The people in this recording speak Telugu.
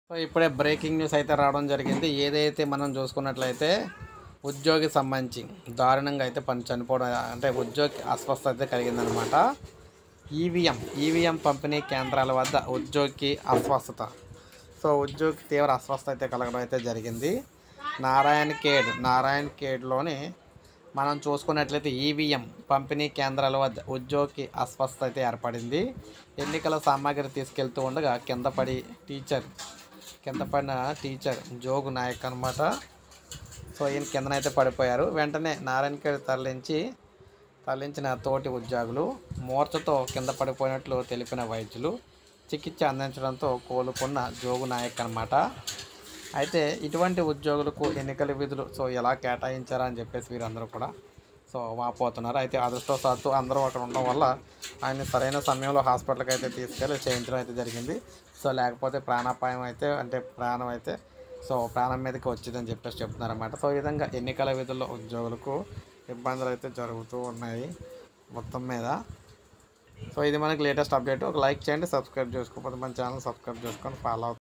సో ఇప్పుడే బ్రేకింగ్ న్యూస్ అయితే రావడం జరిగింది ఏదైతే మనం చూసుకున్నట్లయితే ఉద్యోగి సంబంధించి దారుణంగా అయితే పని చనిపోవడం అంటే ఉద్యోగి అస్వస్థత అయితే కలిగిందనమాట ఈవీఎం ఈవీఎం పంపిణీ కేంద్రాల వద్ద ఉద్యోగికి అస్వస్థత సో ఉద్యోగి తీవ్ర అస్వస్థత అయితే కలగడం అయితే జరిగింది నారాయణ ఖేడ్ నారాయణ ఖేడ్లోని మనం చూసుకున్నట్లయితే ఈవీఎం పంపిణీ కేంద్రాల వద్ద ఉద్యోగికి అస్వస్థత అయితే ఏర్పడింది ఎన్నికల సామాగ్రి తీసుకెళ్తూ ఉండగా కింద పడి టీచర్ కింద పడిన టీచర్ జోగు నాయక్ అనమాట సో ఈయన కిందనైతే పడిపోయారు వెంటనే నారాయణఖేడ్ తరలించి తరలించిన తోటి ఉద్యోగులు మూర్ఛతో కింద పడిపోయినట్లు తెలిపిన వైద్యులు చికిత్స అందించడంతో కోలుకున్న జోగు నాయక్ అనమాట అయితే ఇటువంటి ఉద్యోగులకు ఎన్నికల విధులు సో ఎలా కేటాయించారని చెప్పేసి వీరందరూ కూడా సో వాపోతున్నారు అయితే అదృష్టవశాత్తు అందరూ అక్కడ ఉండడం వల్ల ఆయన సరైన సమయంలో హాస్పిటల్కి అయితే తీసుకెళ్ళి చేయించడం అయితే జరిగింది సో లేకపోతే ప్రాణాపాయం అయితే అంటే ప్రాణం అయితే సో ప్రాణం మీదకి వచ్చిందని చెప్పేసి చెప్తున్నారన్నమాట సో ఈ విధంగా ఎన్నికల విధుల్లో ఉద్యోగులకు ఇబ్బందులు అయితే జరుగుతూ ఉన్నాయి మొత్తం మీద సో ఇది మనకి లేటెస్ట్ అప్డేట్ ఒక లైక్ చేయండి సబ్స్క్రైబ్ చేసుకోకపోతే మన ఛానల్ సబ్స్క్రైబ్ చేసుకొని ఫాలో